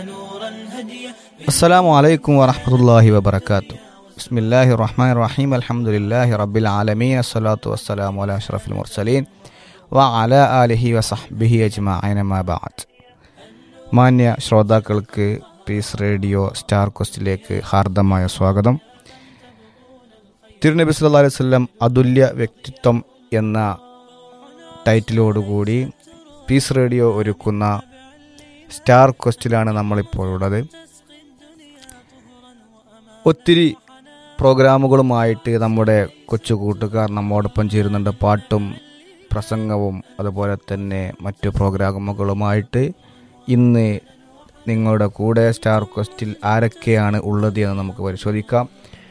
السلام عليكم ورحمة الله وبركاته بسم الله الرحمن الرحيم الحمد لله رب العالمين الصلاة والسلام على أشرف المرسلين وعلى آله وصحبه أجمعين ما بعد മാന്യ ശ്രോതാക്കൾക്ക് peace radio star ക്വസ്റ്റിലേക്ക് ഹാർദമായ സ്വാഗതം തിരുനബി സല്ലല്ലാഹു അലൈഹി വസല്ലം അതുല്യ വ്യക്തിത്വം എന്ന ടൈറ്റിലോടുകൂടി പീസ് റേഡിയോ ഒരുക്കുന്ന സ്റ്റാർ ക്വസ്റ്റിലാണ് നമ്മളിപ്പോൾ ഉള്ളത് ഒത്തിരി പ്രോഗ്രാമുകളുമായിട്ട് നമ്മുടെ കൊച്ചു കൂട്ടുകാർ നമ്മോടൊപ്പം ചേരുന്നുണ്ട് പാട്ടും പ്രസംഗവും അതുപോലെ തന്നെ മറ്റു പ്രോഗ്രാമുകളുമായിട്ട് ഇന്ന് നിങ്ങളുടെ കൂടെ സ്റ്റാർ ക്വസ്റ്റിൽ ആരൊക്കെയാണ് ഉള്ളത് എന്ന് നമുക്ക് പരിശോധിക്കാം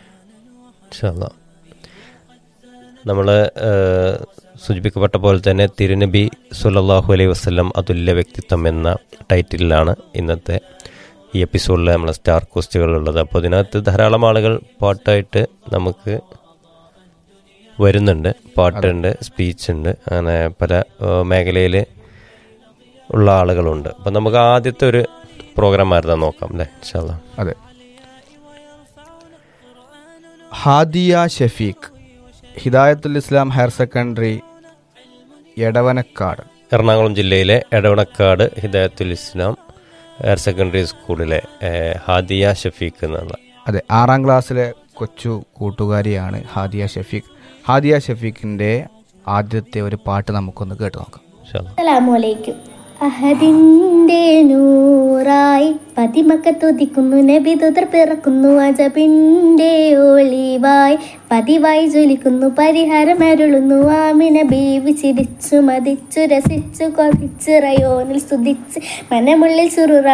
നമ്മൾ സൂചിപ്പിക്കപ്പെട്ട പോലെ തന്നെ തിരുനബി സുലല്ലാഹു അലൈഹി വസ്ലം അതുല്യ വ്യക്തിത്വം എന്ന ടൈറ്റിലാണ് ഇന്നത്തെ ഈ എപ്പിസോഡിൽ നമ്മളെ സ്റ്റാർ ക്വസ്റ്റുകളുള്ളത് അപ്പോൾ ഇതിനകത്ത് ധാരാളം ആളുകൾ പാട്ടായിട്ട് നമുക്ക് വരുന്നുണ്ട് പാട്ടുണ്ട് സ്പീച്ച് ഉണ്ട് അങ്ങനെ പല മേഖലയിൽ ഉള്ള ആളുകളുണ്ട് അപ്പം നമുക്ക് ആദ്യത്തെ ഒരു പ്രോഗ്രാം ആയിരുന്നാ നോക്കാം അല്ലേ ഇൻഷാല്ലാ അതെ ഹാദിയ ഷഫീഖ് ഹിദായത്തുൽ ഇസ്ലാം ഹയർ സെക്കൻഡറി എടവനക്കാട് എറണാകുളം ജില്ലയിലെ എടവണക്കാട് ഹിദായത്തുൽ ഇസ്ലാം ഹയർ സെക്കൻഡറി സ്കൂളിലെ ഏഹ്, ഹാദിയ ഷഫീഖ് എന്നുള്ള അതെ ആറാം ക്ലാസ്സിലെ കൊച്ചു കൂട്ടുകാരിയാണ് ഹാദിയ ഷഫീഖ് ഹാദിയ ഷഫീഖിൻ്റെ ആദ്യത്തെ ഒരു പാട്ട് നമുക്കൊന്ന് കേട്ട് നോക്കാം ഇൻഷാല്ലാ. അസ്സലാമലൈക്കും അഹദിന്റെ നൂറായി പതിമക്കത്തുതിക്കുന്നു നബി തുതർ പിറക്കുന്നു അജബിന്റെ ഒളിവായി പതിവായി ജ്വലിക്കുന്നു പരിഹാരം അരുളുന്നു ആമിന ബീവി ചിരിച്ചു മതിച്ചു രസിച്ചു കൊതിച്ചു റയോനിൽ സ്തുതിച്ച് മനമുള്ളിൽ ചുറുറ